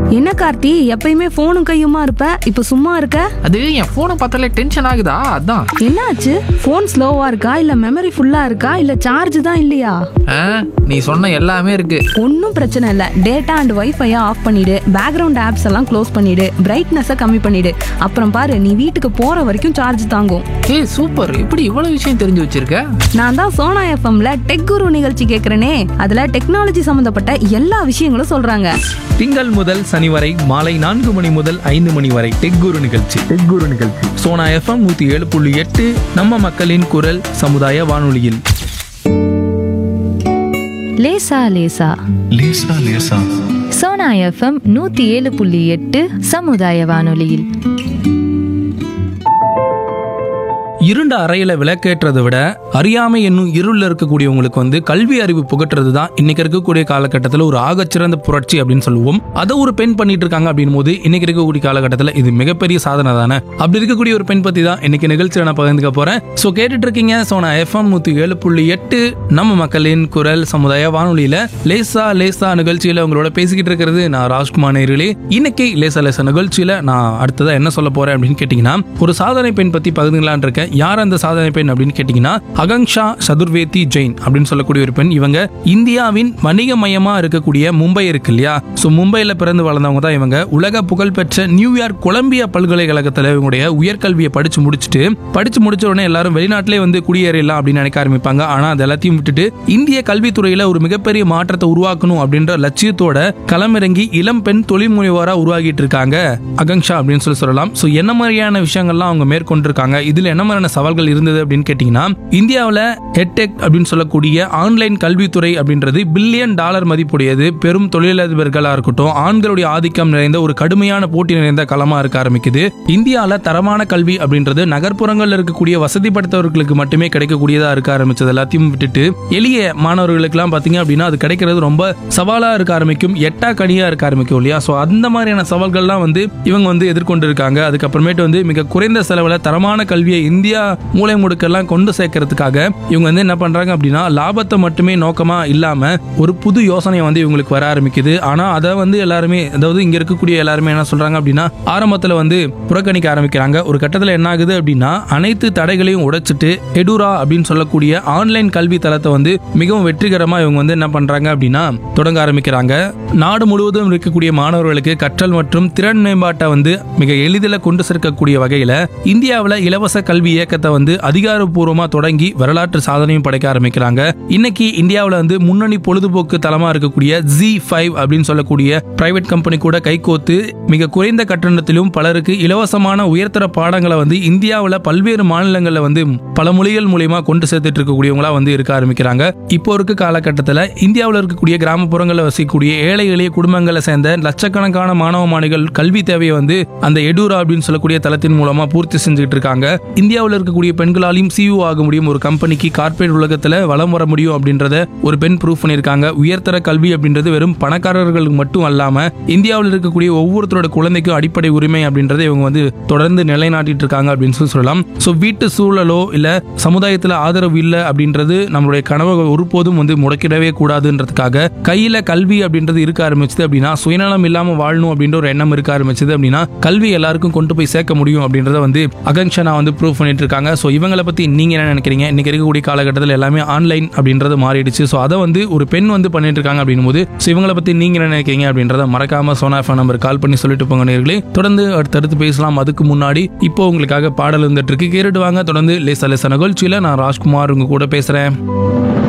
என்ன கார்த்தி எப்பயுமே போனும் கையுமா இருப்ப இப்ப சும்மா இருக்க அது என் போனை பார்த்தாலே டென்ஷன் ஆகுதா அதான் என்னாச்சு போன் ஸ்லோவா இருக்கா இல்ல மெமரி ஃபுல்லா இருக்கா இல்ல சார்ஜ் தான் இல்லையா ஆ, நீ சொன்ன எல்லாமே இருக்கு ஒன்றும் பிரச்சனை இல்லை டேட்டா அண்ட் வைஃபையை ஆஃப் பண்ணிடு பேக்ரவுண்ட் ஆப்ஸ் எல்லாம் க்ளோஸ் பண்ணிடு பிரைட்னஸை கம்மி பண்ணிடு அப்புறம் பாரு நீ வீட்டுக்கு போற வரைக்கும் சார்ஜ் தாங்கும் ஏய் சூப்பர் இப்படி இவ்வளவு விஷயம் தெரிஞ்சு வச்சிருக்க நான் தான் சோனா எஃப்எம்ல டெக் குரு நிகழ்ச்சி கேட்குறேனே அதுல டெக்னாலஜி சம்பந்தப்பட்ட எல்லா விஷயங்களும் சொல்றாங்க திங்கள் முதல் சனி வரை மாலை நான்கு மணி முதல் ஐந்து மணி வரை டெக் குரு நிகழ்ச்சி டெக் குரு நிகழ்ச்சி சோனா எஃப்எம் நூத்தி ஏழு புள்ளி எட்டு நம்ம மக்களின் குரல் சமுதாய வானொலியில் லேசா லேசா லேசா லேசா சோனா எஃப்எம் நூத்தி ஏழு புள்ளி எட்டு சமுதாய வானொலியில் இருண்ட அறையில விளக்கேற்றதை விட அறியாமை என்னும் இருள்ல இருக்கக்கூடியவங்களுக்கு வந்து கல்வி அறிவு புகட்டுறது தான் இன்னைக்கு இருக்கக்கூடிய காலகட்டத்தில் ஒரு ஆகச்சிறந்த புரட்சி அப்படின்னு சொல்லுவோம் அதை ஒரு பெண் பண்ணிட்டு இருக்காங்க அப்படின் போது இன்னைக்கு இருக்கக்கூடிய காலகட்டத்தில் இது மிகப்பெரிய சாதனை தானே அப்படி இருக்கக்கூடிய ஒரு பெண் பத்தி தான் இன்னைக்கு நிகழ்ச்சியில் நான் பகிர்ந்துக்க போறேன் ஸோ கேட்டுட்டு இருக்கீங்க ஸோ நான் எஃப்எம் நூத்தி ஏழு புள்ளி எட்டு நம்ம மக்களின் குரல் சமுதாய வானொலியில லேசா லேசா நிகழ்ச்சியில உங்களோட பேசிக்கிட்டு இருக்கிறது நான் ராஜ்குமார் நேரிலே இன்னைக்கு லேசா லேசா நிகழ்ச்சியில நான் அடுத்ததா என்ன சொல்ல போறேன் அப்படின்னு கேட்டீங்கன்னா ஒரு சாதனை பெண் பத்தி பகிர்ந்துங்களான் இருக்கேன் யார் அந்த சாதனை பெண் அப்படின்னு கேட்டீங்கன்னா அகங்ஷா சதுர்வேதி ஜெயின் அப்படின்னு சொல்லக்கூடிய ஒரு பெண் இவங்க இந்தியாவின் வணிகமயமா இருக்கக்கூடிய மும்பை இருக்கு இல்லையா ஸோ மும்பையில பிறந்து வளர்ந்தவங்க தான் இவங்க உலக புகழ்பெற்ற நியூயார்க் கொலம்பியா பல்கலைக்கழகத்துல இவங்களுடைய உயர்கல்வியை படிச்சு முடிச்சுட்டு படிச்சு முடிச்ச உடனே எல்லாரும் வெளிநாட்டிலே வந்து குடியேறலாம் அப்படின்னு நினைக்க ஆரம்பிப்பாங்க ஆனா அது எல்லாத்தையும் விட்டுட்டு இந்திய கல்வித்துறையில ஒரு மிகப்பெரிய மாற்றத்தை உருவாக்கணும் அப்படின்ற லட்சியத்தோட களமிறங்கி இளம் பெண் தொழில் முனைவோரா உருவாகிட்டு இருக்காங்க அகங்ஷா அப்படின்னு சொல்லி சொல்லலாம் ஸோ என்ன மாதிரியான விஷயங்கள்லாம் அவங்க மேற்கொண்டிருக்காங்க இதுல என்ன மாதிரியான சவால்கள் இருந்தது அப்படின்னு கேட்டீங்கன்னா இந்தியாவில் ஹெட்டெக் அப்படின்னு சொல்லக்கூடிய ஆன்லைன் கல்வித்துறை அப்படின்றது பில்லியன் டாலர் மதிப்புடையது பெரும் தொழிலதிபர்களா இருக்கட்டும் ஆண்களுடைய ஆதிக்கம் நிறைந்த ஒரு கடுமையான போட்டி நிறைந்த களமா இருக்க ஆரம்பிக்குது இந்தியாவில் தரமான கல்வி அப்படின்றது நகர்ப்புறங்கள்ல இருக்கக்கூடிய வசதிப்படுத்தவர்களுக்கு மட்டுமே கிடைக்கக்கூடியதா இருக்க ஆரம்பிச்சது எல்லாத்தையும் விட்டுட்டு எளிய மாணவர்களுக்கெல்லாம் பாத்தீங்க அப்படின்னா அது கிடைக்கிறது ரொம்ப சவாலா இருக்க ஆரம்பிக்கும் எட்டா கனியா இருக்க ஆரம்பிக்கும் இல்லையா ஸோ அந்த மாதிரியான சவால்கள்லாம் வந்து இவங்க வந்து எதிர்கொண்டு இருக்காங்க அதுக்கப்புறமேட்டு வந்து மிக குறைந்த செலவுல தரமான கல்வியை இந்தியா மூலை முடுக்கெல்லாம் கொண்டு சேர்க்கறதுக்காக இவங்க வந்து என்ன பண்றாங்க அப்படின்னா லாபத்தை மட்டுமே நோக்கமா இல்லாம ஒரு புது யோசனை வந்து இவங்களுக்கு வர ஆரம்பிக்குது ஆனா அதை வந்து எல்லாருமே அதாவது இங்க இருக்கக்கூடிய எல்லாருமே என்ன சொல்றாங்க அப்படின்னா ஆரம்பத்துல வந்து புறக்கணிக்க ஆரம்பிக்கிறாங்க ஒரு கட்டத்துல என்ன ஆகுது அப்படின்னா அனைத்து தடைகளையும் உடைச்சிட்டு எடுரா அப்படின்னு சொல்லக்கூடிய ஆன்லைன் கல்வி தளத்தை வந்து மிகவும் வெற்றிகரமா இவங்க வந்து என்ன பண்றாங்க அப்படின்னா தொடங்க ஆரம்பிக்கிறாங்க நாடு முழுவதும் இருக்கக்கூடிய மாணவர்களுக்கு கற்றல் மற்றும் திறன் மேம்பாட்டை வந்து மிக எளிதில் கொண்டு சேர்க்கக்கூடிய வகையில இந்தியாவில் இலவச கல்வி இயக்கத்தை வந்து அதிகாரப்பூர்வமா தொடங்கி வரலாற்று சாதனையும் படைக்க ஆரம்பிக்கிறாங்க இன்னைக்கு இந்தியாவில் வந்து முன்னணி பொழுதுபோக்கு தளமா இருக்கக்கூடிய ஜி ஃபைவ் அப்படின்னு சொல்லக்கூடிய பிரைவேட் கம்பெனி கூட கைகோத்து மிக குறைந்த கட்டணத்திலும் பலருக்கு இலவசமான உயர்தர பாடங்களை வந்து இந்தியாவில் பல்வேறு மாநிலங்களில் வந்து பல மொழிகள் மூலியமா கொண்டு சேர்த்துட்டு இருக்கக்கூடியவங்களா வந்து இருக்க ஆரம்பிக்கிறாங்க இப்போ இருக்க காலகட்டத்தில் இந்தியாவில் இருக்கக்கூடிய கிராமப்புறங்களில் வசிக்கக்கூடிய ஏழை எளிய குடும்பங்களை சேர்ந்த லட்சக்கணக்கான மாணவ மாணவிகள் கல்வி தேவையை வந்து அந்த எடுரா அப்படின்னு சொல்லக்கூடிய தளத்தின் மூலமா பூர்த்தி செஞ்சுட்டு இருக்காங்க இந்தியாவில் இருக்கக்கூடிய பெண்களாலையும் சிஇஓ ஆக முடியும் ஒரு கம்பெனிக்கு கார்ப்பரேட் உலகத்துல வளம் வர முடியும் அப்படின்றத ஒரு பெண் ப்ரூவ் பண்ணியிருக்காங்க உயர்தர கல்வி அப்படின்றது வெறும் பணக்காரர்களுக்கு மட்டும் அல்லாம இந்தியாவில் இருக்கக்கூடிய ஒவ்வொருத்தரோட குழந்தைக்கும் அடிப்படை உரிமை அப்படின்றத இவங்க வந்து தொடர்ந்து நிலைநாட்டிட்டு இருக்காங்க அப்படின்னு சொல்லி சொல்லலாம் ஸோ வீட்டு சூழலோ இல்ல சமுதாயத்துல ஆதரவு இல்லை அப்படின்றது நம்மளுடைய கனவை ஒருபோதும் வந்து முடக்கிடவே கூடாதுன்றதுக்காக கையில கல்வி அப்படின்றது இருக்க ஆரம்பிச்சது அப்படின்னா சுயநலம் இல்லாம வாழணும் அப்படின்ற ஒரு எண்ணம் இருக்க ஆரம்பிச்சது அப்படின்னா கல்வி எல்லாருக்கும் கொண்டு போய் சேர்க்க முடியும் அப்படின்றத வந்து அகங்ஷனா வந்து ப்ரூவ் பண்ணிட்டு இருக்காங்க ஸோ இவங்களை பத்தி நீங்க என்ன நினைக்கிறீங்க இன்னைக்கு இருக்கக்கூடிய காலகட்டத்தில் எல்லாமே ஆன்லைன் அப்படின்றது மாறிடுச்சு ஸோ அதை வந்து ஒரு பெண் வந்து பண்ணிட்டு இருக்காங்க அப்படின்னும் போது ஸோ இவங்களை பத்தி நீங்க என்ன நினைக்கிறீங்க அப்படின்றத மறக்காம சோனா ஃபோன் நம்பர் கால் பண்ணி சொல்லிட்டு போங்க நேர்களே தொடர்ந்து அடுத்தடுத்து பேசலாம் அதுக்கு முன்னாடி இப்போ உங்களுக்காக பாடல் வந்துட்டு இருக்கு கேட்டுட்டு வாங்க தொடர்ந்து லேசா லேசா நிகழ்ச்சியில நான் ராஜ்குமார் உங்க கூட பேசுறேன்